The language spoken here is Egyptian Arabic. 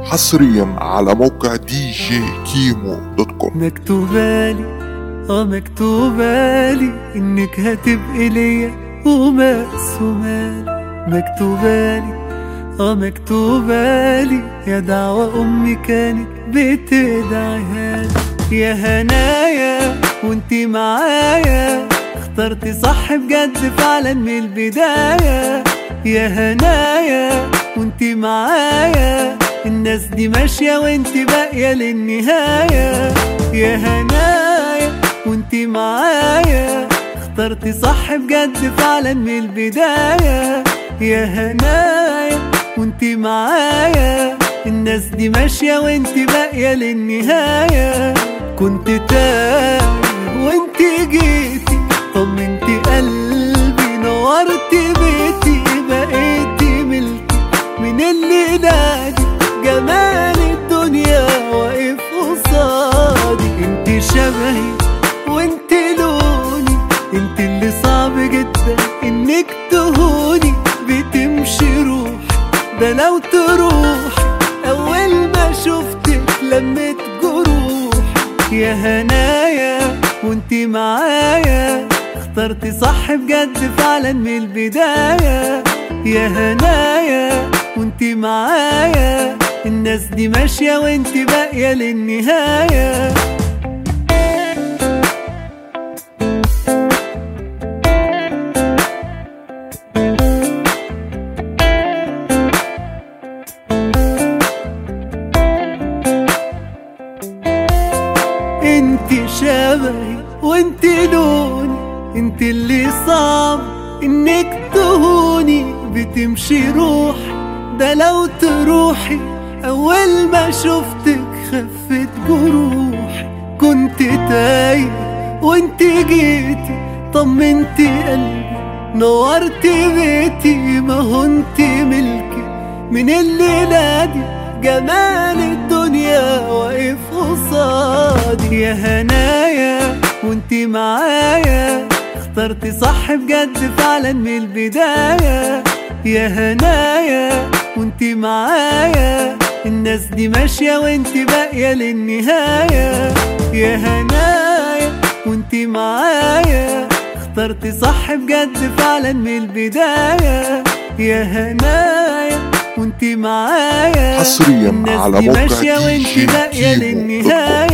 حصريا على موقع دي جي كيمو دوت كوم مكتوبالي اه مكتوبالي انك هتبقي ليا ومقسومالي مكتوبالي اه مكتوبالي يا دعوة امي كانت بتدعيها لي. يا هنايا وانتي معايا اخترتي صح بجد فعلا من البداية يا هنايا وانتي معايا الناس دي ماشية وانتي باقية للنهاية يا هنايا وانتي معايا اخترتي صح بجد فعلا من البداية يا هنايا وانتي معايا الناس دي ماشية وانتي باقية للنهاية كنت تايه وانتي جيتي طمنتي قلبي نورتي بيتي بقيتي ملكي من اللي نادي جمال الدنيا واقف قصادي انت شبهي وانت لوني انت اللي صعب جدا انك تهوني بتمشي روح ده لو تروح اول ما شفتك لمت جروح يا هنايا وانت معايا اخترتي صح بجد فعلا من البداية يا هنايا وانت معايا الناس دي ماشية وانت باقية للنهاية انت شبهي وانت لوني انت اللي صعب انك تهوني بتمشي روح ده لو تروحي اول ما شفتك خفت جروح كنت تايه وانت جيتي طمنتي قلبي نورتي بيتي ما هو انت ملكي من الليلة دي جمال الدنيا واقف قصادي يا هنايا وانتي معايا اخترتي صح بجد فعلا من البداية يا هنايا وانتي معايا الناس دي ماشية وانتي باقية للنهاية يا هنايا وانتي معايا اخترتي صح بجد فعلا من البداية يا هنايا وانتي معايا حصرياً الناس على دي موقع ماشية دي وانتي جي باقية كيمو دوت كوم. للنهاية